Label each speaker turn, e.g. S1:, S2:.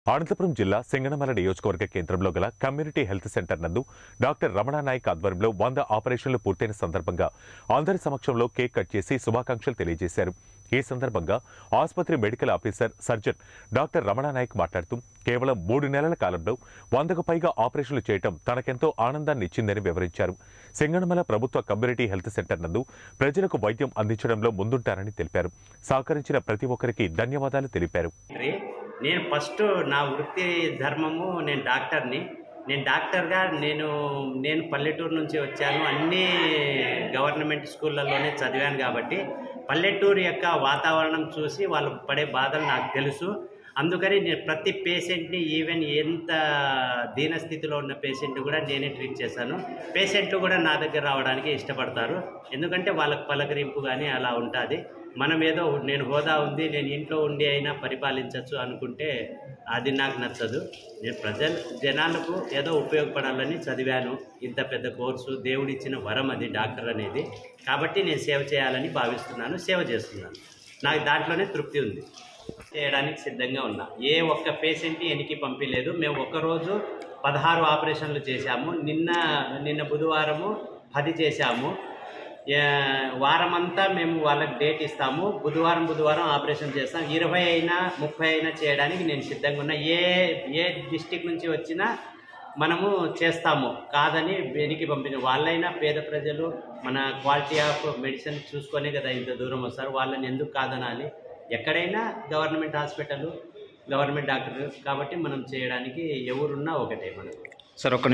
S1: అనంతపురం జిల్లా సింగనమల నియోజకవర్గ కేంద్రంలో గల కమ్యూనిటీ హెల్త్ సెంటర్ నందు డాక్టర్ రమణ నాయక్ ఆధ్వర్యంలో వంద ఆపరేషన్లు పూర్తయిన సందర్భంగా అందరి సమక్షంలో కేక్ కట్ చేసి శుభాకాంక్షలు తెలియజేశారు ఈ సందర్భంగా ఆసుపత్రి medical officer surgeon doctor Ramana Nayak మాట్లాడుతూ కేవలం మూడు నెలల కాలంలో వందకు పైగా ఆపరేషన్లు చేయటం తనకెంతో ఆనందాన్ని ఇచ్చిందని వివరించారు సింగనమల ప్రభుత్వ కమ్యూనిటీ హెల్త్ సెంటర్ నందు ప్రజలకు వైద్యం అందించడంలో ముందుంటారని తెలిపారు సహకరించిన ప్రతి ఒక్కరికి ధన్యవాదాలు తెలిపారు
S2: తండ్రి నేను ఫస్ట్ నా వృత్తి ధర్మము నేను డాక్టర్ని నేను డాక్టర్గా నేను నేను పల్లెటూరు నుంచి వచ్చాను అన్ని గవర్నమెంట్ స్కూళ్ళల్లోనే చదివాను కాబట్టి పల్లెటూరు యొక్క వాతావరణం చూసి వాళ్ళు పడే బాధలు నాకు తెలుసు అందుకని నేను ప్రతి పేషెంట్ని ఈవెన్ ఎంత దీనస్థితిలో ఉన్న పేషెంట్ కూడా నేనే ట్రీట్ చేశాను పేషెంట్లు కూడా నా దగ్గర రావడానికి ఇష్టపడతారు ఎందుకంటే వాళ్ళకి పలకరింపు కానీ అలా ఉంటుంది మనం ఏదో నేను హోదా ఉంది నేను ఇంట్లో ఉండి అయినా పరిపాలించవచ్చు అనుకుంటే అది నాకు నచ్చదు నేను ప్రజలు జనాలకు ఏదో ఉపయోగపడాలని చదివాను ఇంత పెద్ద కోర్సు దేవుడిచ్చిన వరం అది డాక్టర్ అనేది కాబట్టి నేను సేవ చేయాలని భావిస్తున్నాను సేవ చేస్తున్నాను నాకు దాంట్లోనే తృప్తి ఉంది చేయడానికి సిద్ధంగా ఉన్నా ఏ ఒక్క పేషెంట్ని వెనక్కి పంపించలేదు మేము ఒక్కరోజు పదహారు ఆపరేషన్లు చేశాము నిన్న నిన్న బుధవారము పది చేశాము ఏ- వారమంతా మేము వాళ్ళకి డేట్ ఇస్తాము బుధవారం బుధవారం ఆపరేషన్ చేస్తాం ఇరవై అయినా ముప్పై అయినా చేయడానికి నేను సిద్ధంగా ఉన్నా ఏ ఏ డిస్టిక్ నుంచి వచ్చినా మనము చేస్తాము కాదని వెనక్కి పంపిన వాళ్ళైనా పేద ప్రజలు మన క్వాలిటీ ఆఫ్ మెడిసిన్ చూసుకొనే కదా ఇంత దూరం వస్తారు వాళ్ళని ఎందుకు కాదనాలి ఎక్కడైనా గవర్నమెంట్ హాస్పిటల్ గవర్నమెంట్ డాక్టర్ కాబట్టి మనం చేయడానికి ఎవరున్నా ఒకటే మనకు
S3: సార్ ఒక్క